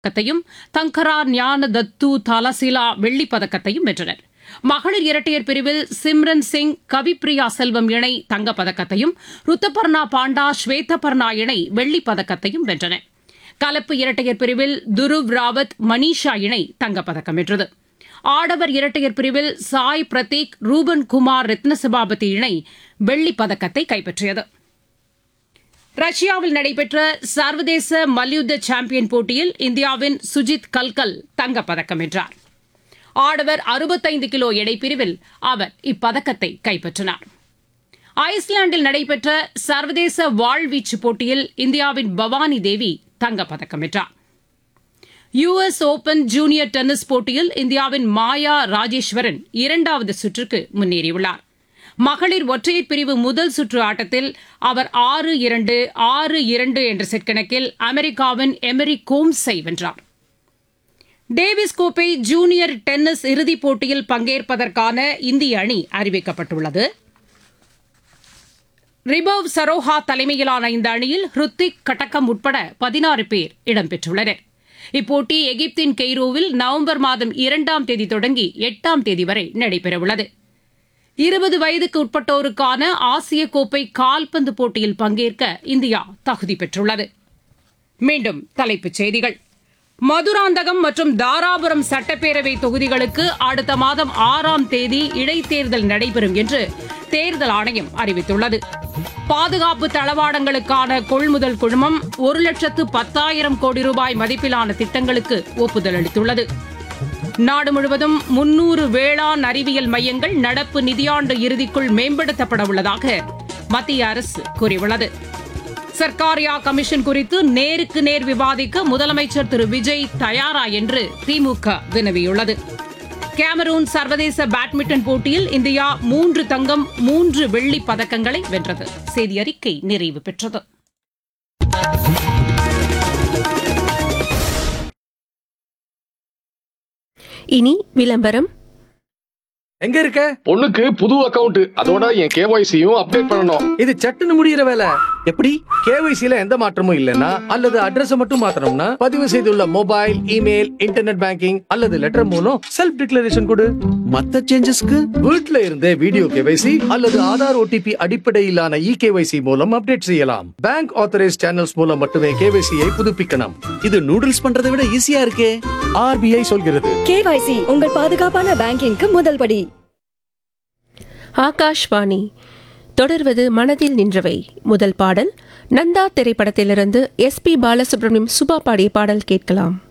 பதக்கத்தையும் தங்கரா ஞான தத்து தாலசிலா வெள்ளிப் பதக்கத்தையும் வென்றனர் மகளிர் இரட்டையர் பிரிவில் சிம்ரன் சிங் கவிப்ரியா செல்வம் இணை தங்கப் பதக்கத்தையும் ருத்தபர்ணா பாண்டா ஸ்வேதபர்ணா இணை வெள்ளிப் பதக்கத்தையும் வென்றன கலப்பு இரட்டையர் பிரிவில் துருவ் ராவத் மனிஷா இணை தங்கப்பதக்கம் வென்றது ஆடவர் இரட்டையர் பிரிவில் சாய் பிரதீக் ரூபன் குமார் ரத்னசபாபதி இணை வெள்ளிப் பதக்கத்தை கைப்பற்றியது ரஷ்யாவில் நடைபெற்ற சர்வதேச மல்யுத்த சாம்பியன் போட்டியில் இந்தியாவின் சுஜித் கல்கல் தங்கப்பதக்கம் வென்றார் ஆடவர் அறுபத்தைந்து கிலோ எடைப்பிரிவில் அவர் இப்பதக்கத்தை கைப்பற்றினார் ஐஸ்லாந்தில் நடைபெற்ற சர்வதேச வாழ்வீச்சு போட்டியில் இந்தியாவின் பவானி தேவி தங்கப்பதக்கம் வென்றார் யுஎஸ் ஓபன் ஜூனியர் டென்னிஸ் போட்டியில் இந்தியாவின் மாயா ராஜேஸ்வரன் இரண்டாவது சுற்றுக்கு முன்னேறியுள்ளார் மகளிர் ஒற்றையர் பிரிவு முதல் சுற்று ஆட்டத்தில் அவர் ஆறு இரண்டு ஆறு இரண்டு என்ற செட் கணக்கில் அமெரிக்காவின் எமரி கோம்ஸை வென்றார் டேவிஸ் கோப்பை ஜூனியர் டென்னிஸ் இறுதிப் போட்டியில் பங்கேற்பதற்கான இந்திய அணி அறிவிக்கப்பட்டுள்ளது ரிபவ் சரோஹா தலைமையிலான இந்த அணியில் ஹிருத்திக் கட்டக்கம் உட்பட பதினாறு பேர் இடம்பெற்றுள்ளனர் இப்போட்டி எகிப்தின் கெய்ரோவில் நவம்பர் மாதம் இரண்டாம் தேதி தொடங்கி எட்டாம் தேதி வரை நடைபெறவுள்ளது இருபது வயதுக்கு உட்பட்டோருக்கான ஆசிய கோப்பை கால்பந்து போட்டியில் பங்கேற்க இந்தியா தகுதி பெற்றுள்ளது மீண்டும் தலைப்புச் செய்திகள் மதுராந்தகம் மற்றும் தாராபுரம் சட்டப்பேரவை தொகுதிகளுக்கு அடுத்த மாதம் ஆறாம் தேதி இடைத்தேர்தல் நடைபெறும் என்று தேர்தல் ஆணையம் அறிவித்துள்ளது பாதுகாப்பு தளவாடங்களுக்கான கொள்முதல் குழுமம் ஒரு லட்சத்து பத்தாயிரம் கோடி ரூபாய் மதிப்பிலான திட்டங்களுக்கு ஒப்புதல் அளித்துள்ளது நாடு முழுவதும் முன்னூறு வேளாண் அறிவியல் மையங்கள் நடப்பு நிதியாண்டு இறுதிக்குள் மேம்படுத்தப்பட உள்ளதாக மத்திய அரசு கூறியுள்ளது சர்க்காரியா கமிஷன் குறித்து நேருக்கு நேர் விவாதிக்க முதலமைச்சர் திரு விஜய் தயாரா என்று திமுக வினவியுள்ளது கேமரூன் சர்வதேச பேட்மிண்டன் போட்டியில் இந்தியா மூன்று தங்கம் மூன்று வெள்ளிப் பதக்கங்களை வென்றது செய்தி அறிக்கை நிறைவு பெற்றது இனி விளம்பரம் எங்க இருக்க பொண்ணுக்கு புது அக்கவுண்ட் அதோட என் கேஒய்சியும் அப்டேட் பண்ணணும் இது சட்டுன்னு முடியிற வேலை எப்படி கேவைசில எந்த மாற்றமும் இல்லனா அல்லது அட்ரஸ் மட்டும் மாத்தணும்னா பதிவு செய்துள்ள மொபைல் இமெயில் இன்டர்நெட் பேங்கிங் அல்லது லெட்டர் மூலம் செல்ஃப் டிக்ளரேஷன் கொடு மத்த சேஞ்சஸ்க்கு வீட்ல இருந்தே வீடியோ கேவைசி அல்லது ஆதார் ஓடிபி அடிப்படையிலான இ கேவைசி மூலம் அப்டேட் செய்யலாம் பேங்க் ஆத்தரைஸ் சேனல்ஸ் மூலம் மட்டுமே கேவைசியை புதுப்பிக்கணும் இது நூடுல்ஸ் பண்றதை விட ஈஸியா இருக்கே ஆர்பிஐ சொல்கிறது கேவைசி உங்கள் பாதுகாப்பான பேங்கிங்க்கு முதல் படி ஆகாஷ்வாணி தொடர்வது மனதில் நின்றவை முதல் பாடல் நந்தா திரைப்படத்திலிருந்து எஸ் பி பாலசுப்ரமணியம் சுபா பாடிய பாடல் கேட்கலாம்